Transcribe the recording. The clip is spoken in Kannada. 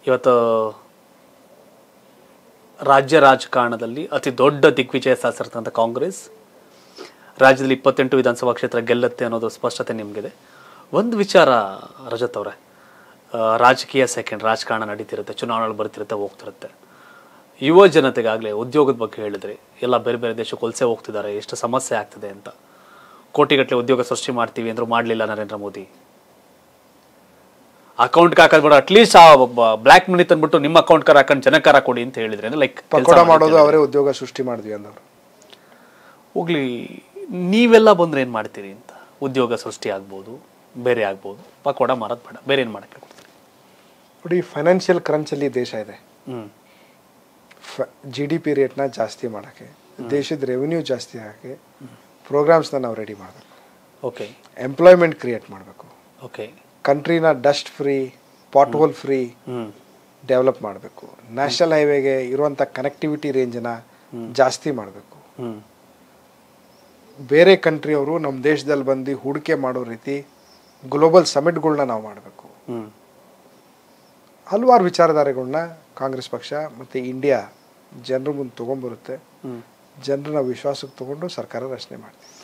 ಇವತ್ತು ರಾಜ್ಯ ರಾಜಕಾರಣದಲ್ಲಿ ಅತಿ ದೊಡ್ಡ ದಿಗ್ವಿಜಯ ಸಾಧಿಸಿರ್ತಕ್ಕಂಥ ಕಾಂಗ್ರೆಸ್ ರಾಜ್ಯದಲ್ಲಿ ಇಪ್ಪತ್ತೆಂಟು ವಿಧಾನಸಭಾ ಕ್ಷೇತ್ರ ಗೆಲ್ಲುತ್ತೆ ಅನ್ನೋದು ಸ್ಪಷ್ಟತೆ ನಿಮಗಿದೆ ಒಂದು ವಿಚಾರ ರಜತ್ ಅವರೇ ಆ, ರಾಜಕೀಯ ಸೆಕೆಂಡ್ ರಾಜಕಾರಣ ನಡೀತಿರುತ್ತೆ ಚುನಾವಣೆಗಳು ಬರ್ತಿರುತ್ತೆ ಹೋಗ್ತಿರುತ್ತೆ ಯುವ ಜನತೆಗಾಗಲೇ ಉದ್ಯೋಗದ ಬಗ್ಗೆ ಹೇಳಿದ್ರಿ ಎಲ್ಲ ಬೇರೆ ಬೇರೆ ದೇಶಕ್ಕೆ ವಲಸೆ ಹೋಗ್ತಿದ್ದಾರೆ ಎಷ್ಟು ಸಮಸ್ಯೆ ಆಗ್ತಿದೆ ಅಂತ ಕೋಟಿಗಟ್ಟಲೆ ಉದ್ಯೋಗ ಸೃಷ್ಟಿ ಮಾಡ್ತೀವಿ ಅಂದ್ರೂ ಮಾಡಲಿಲ್ಲ ನರೇಂದ್ರ ಮೋದಿ ಅಕೌಂಟ್ಗೆ ಹಾಕೋದು ಬೇಡ ಅಟ್ಲೀಸ್ಟ್ ಆ ಬ್ಲ್ಯಾಕ್ ಮನಿ ತಂದ್ಬಿಟ್ಟು ನಿಮ್ಮ ಅಕೌಂಟ್ಗಾರ ಹಾಕೊಂಡು ಜನಕಾರ ಕೊಡಿ ಅಂತ ಹೇಳಿದ್ರೆ ಲೈಕ್ ಪಕೋಡ ಮಾಡೋದು ಅವರೇ ಉದ್ಯೋಗ ಸೃಷ್ಟಿ ಮಾಡಿದ್ವಿ ಅಂದವರು ಹೋಗ್ಲಿ ನೀವೆಲ್ಲ ಬಂದ್ರೆ ಏನು ಮಾಡ್ತೀರಿ ಅಂತ ಉದ್ಯೋಗ ಸೃಷ್ಟಿ ಆಗ್ಬೋದು ಬೇರೆ ಆಗ್ಬೋದು ಪಕೋಡ ಮಾರೋದು ಬೇಡ ಬೇರೆ ಏನು ಮಾಡಕ್ಕೆ ಕೊಡ್ತೀರಿ ನೋಡಿ ಫೈನಾನ್ಷಿಯಲ್ ಕ್ರಂಚಲ್ಲಿ ದೇಶ ಇದೆ ಹ್ಞೂ ಜಿ ಡಿ ಪಿ ರೇಟ್ನ ಜಾಸ್ತಿ ಮಾಡೋಕ್ಕೆ ದೇಶದ ರೆವಿನ್ಯೂ ಜಾಸ್ತಿ ಆಗೋಕ್ಕೆ ಪ್ರೋಗ್ರಾಮ್ಸ್ನ ನಾವು ರೆಡಿ ಮಾಡಬೇಕು ಓಕೆ ಎಂಪ್ಲಾಯ್ಮೆಂಟ್ ಕ್ರಿಯೇಟ್ ಮಾಡಬೇಕು ಓಕೆ ಕಂಟ್ರಿನ dust free pothole free ಹ್ಞೂ ಡೆವಲಪ್ ಮಾಡಬೇಕು ನ್ಯಾಷನಲ್ ಹೈವೇಗೆ ಇರುವಂಥ ಕನೆಕ್ಟಿವಿಟಿ ರೇಂಜನ್ನ ಜಾಸ್ತಿ ಮಾಡಬೇಕು ಹ್ಞೂ ಬೇರೆ ಕಂಟ್ರಿಯವರು ನಮ್ಮ ದೇಶದಲ್ಲಿ ಬಂದು ಹೂಡಿಕೆ ಮಾಡೋ ರೀತಿ ಗ್ಲೋಬಲ್ ಸಮಿಟ್ಗಳ್ನ ನಾವು ಮಾಡಬೇಕು ಹ್ಞೂ ಹಲವಾರು ವಿಚಾರಧಾರೆಗಳನ್ನ ಕಾಂಗ್ರೆಸ್ ಪಕ್ಷ ಮತ್ತು ಇಂಡಿಯಾ ಜನರ ಮುಂದೆ ತೊಗೊಂಬರುತ್ತೆ ಹ್ಞೂ ಜನರನ್ನ ವಿಶ್ವಾಸಕ್ಕೆ ತಗೊಂಡು ಸರ್ಕಾರ ರಚನೆ ಮಾಡ್ತೀವಿ